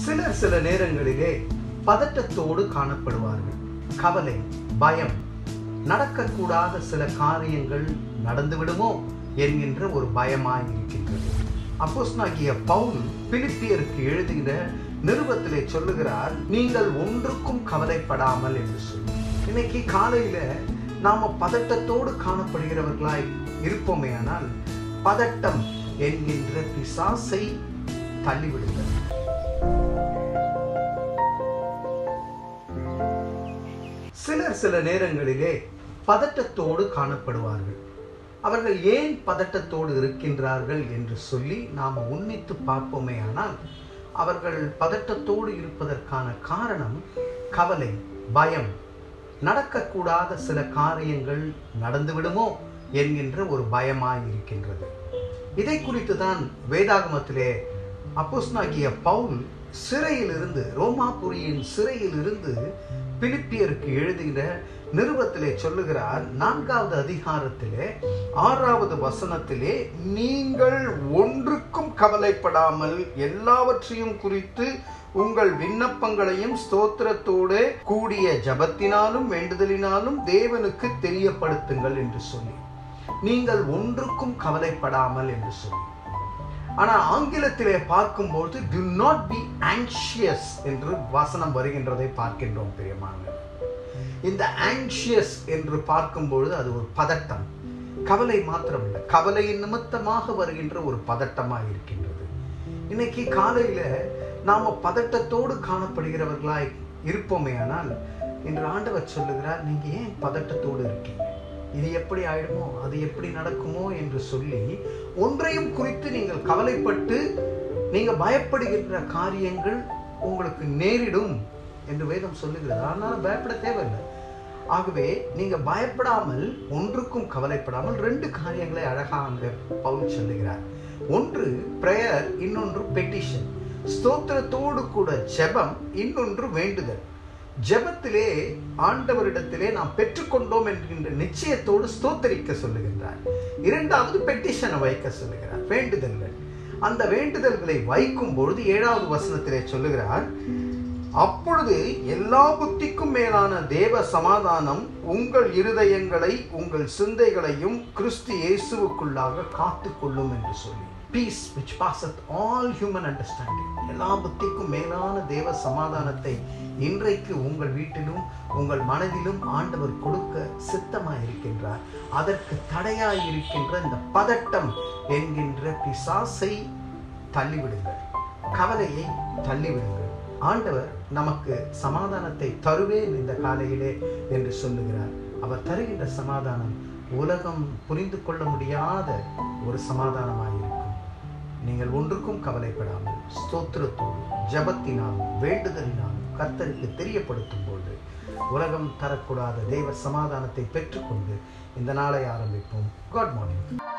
சிலர் சில நேரங்களிலே பதட்டத்தோடு காணப்படுவார்கள் கவலை பயம் நடக்கக்கூடாத சில காரியங்கள் நடந்துவிடுமோ என்கின்ற ஒரு பயமாய் இருக்கின்றது அப்போஸ்தலனாகிய பவுல் பிலிப்பியருக்கு எழுதுகிற நிருபத்திலே சொல்லுகிறார் நீங்கள் ஒன்றுக்கும் கவலைப்படாமல் என்று சொல்லி இன்னைக்கு காலையில நாம பதட்டத்தோடு காணப்படுகிறவர்களாய் இருப்போமே ஆனால் பதட்டம் என்கின்ற பிசாசை தள்ளிவிடுங்கள் சிலர் சில நேரங்களிலே பதட்டத்தோடு காணப்படுவார்கள் அவர்கள் ஏன் பதட்டத்தோடு இருக்கின்றார்கள் என்று சொல்லி நாம் உன்னித்து பார்ப்போமே ஆனால் அவர்கள் பதட்டத்தோடு இருப்பதற்கான காரணம் கவலை பயம் நடக்கக்கூடாத சில காரியங்கள் நடந்துவிடுமோ என்கின்ற ஒரு பயமாய் இருக்கின்றது இதை குறித்து தான் வேதாகமத்திலே அப்போஸ்னாகிய பவுல் சிறையிலிருந்து ரோமாபுரியின் சிறையிலிருந்து பிலிப்பியருக்கு எழுதுகிற நிருபத்திலே சொல்லுகிறார் நான்காவது அதிகாரத்திலே ஆறாவது வசனத்திலே நீங்கள் ஒன்றுக்கும் கவலைப்படாமல் எல்லாவற்றையும் குறித்து உங்கள் விண்ணப்பங்களையும் ஸ்தோத்திரத்தோடு கூடிய ஜபத்தினாலும் வேண்டுதலினாலும் தேவனுக்கு தெரியப்படுத்துங்கள் என்று சொல்லி நீங்கள் ஒன்றுக்கும் கவலைப்படாமல் என்று சொல்லி ஆனா ஆங்கிலத்திலே பார்க்கும்போது டு நாட் பி ஆங்ஷியஸ் என்று வசனம் வருகின்றதை பார்க்கின்றோம் பிரியமானவர் இந்த ஆங்ஷியஸ் என்று பார்க்கும்பொழுது அது ஒரு பதட்டம் கவலை மாத்திரமல்ல கவலையின் நிமித்தமாக வருகின்ற ஒரு பதட்டமாக இருக்கின்றது இன்னைக்கு காலையில நாம பதட்டத்தோடு காணப்படுகிறவர்களாய் இருப்போமே ஆனால் இன்று ஆண்டவர் சொல்லுகிறார் நீங்க ஏன் பதட்டத்தோடு இருக்கீங்க இது எப்படி ஆயிடுமோ அது எப்படி நடக்குமோ என்று சொல்லி ஒன்றையும் குறித்து நீங்கள் கவலைப்பட்டு நீங்க பயப்படுகின்ற காரியங்கள் உங்களுக்கு நேரிடும் என்று வேதம் சொல்லுகிறது அதனால பயப்பட தேவையில்லை ஆகவே நீங்க பயப்படாமல் ஒன்றுக்கும் கவலைப்படாமல் ரெண்டு காரியங்களை அழகாக பவுல் சொல்லுகிறார் ஒன்று பிரேயர் இன்னொன்று பெட்டிஷன் ஸ்தோத்திரத்தோடு கூட ஜெபம் இன்னொன்று வேண்டுதல் ஜெபத்திலே ஆண்டவரிடத்திலே நாம் பெற்றுக்கொண்டோம் என்கின்ற நிச்சயத்தோடு ஸ்தோத்தரிக்க சொல்லுகின்றார் இரண்டாவது பெட்டிஷனை வைக்க சொல்லுகிறார் வேண்டுதல்கள் அந்த வேண்டுதல்களை வைக்கும் பொழுது ஏழாவது வசனத்திலே சொல்லுகிறார் அப்பொழுது எல்லா புத்திக்கும் மேலான தேவ சமாதானம் உங்கள் இருதயங்களை உங்கள் சிந்தைகளையும் கிறிஸ்து இயேசுவுக்குள்ளாக காத்துக்கொள்ளும் என்று சொல்லி peace which passeth all human understanding எல்லா புத்திக்கும் மேலான தேவ சமாதானத்தை இன்றைக்கு உங்கள் வீட்டிலும் உங்கள் மனதிலும் ஆண்டவர் கொடுக்க சித்தமாய் இருக்கின்றார் அதற்கு தடையாய் இருக்கின்ற இந்த பதட்டம் என்கின்ற பிசாசை தள்ளிவிடுங்கள் கவலையை தள்ளிவிடுங்கள் ஆண்டவர் நமக்கு சமாதானத்தை தருவேன் இந்த காலையிலே என்று சொல்லுகிறார் அவர் தருகின்ற சமாதானம் உலகம் புரிந்து கொள்ள முடியாத ஒரு சமாதானமாயிருக்கும் நீங்கள் ஒன்றுக்கும் கவலைப்படாமல் ஸ்தோத்திரத்தோடு ஜபத்தினாலும் வேண்டுதலினாலும் கர்த்தருக்கு தெரியப்படுத்தும் பொழுது உலகம் தரக்கூடாத தெய்வ சமாதானத்தை பெற்றுக்கொண்டு இந்த நாளை ஆரம்பிப்போம் காட் மார்னிங்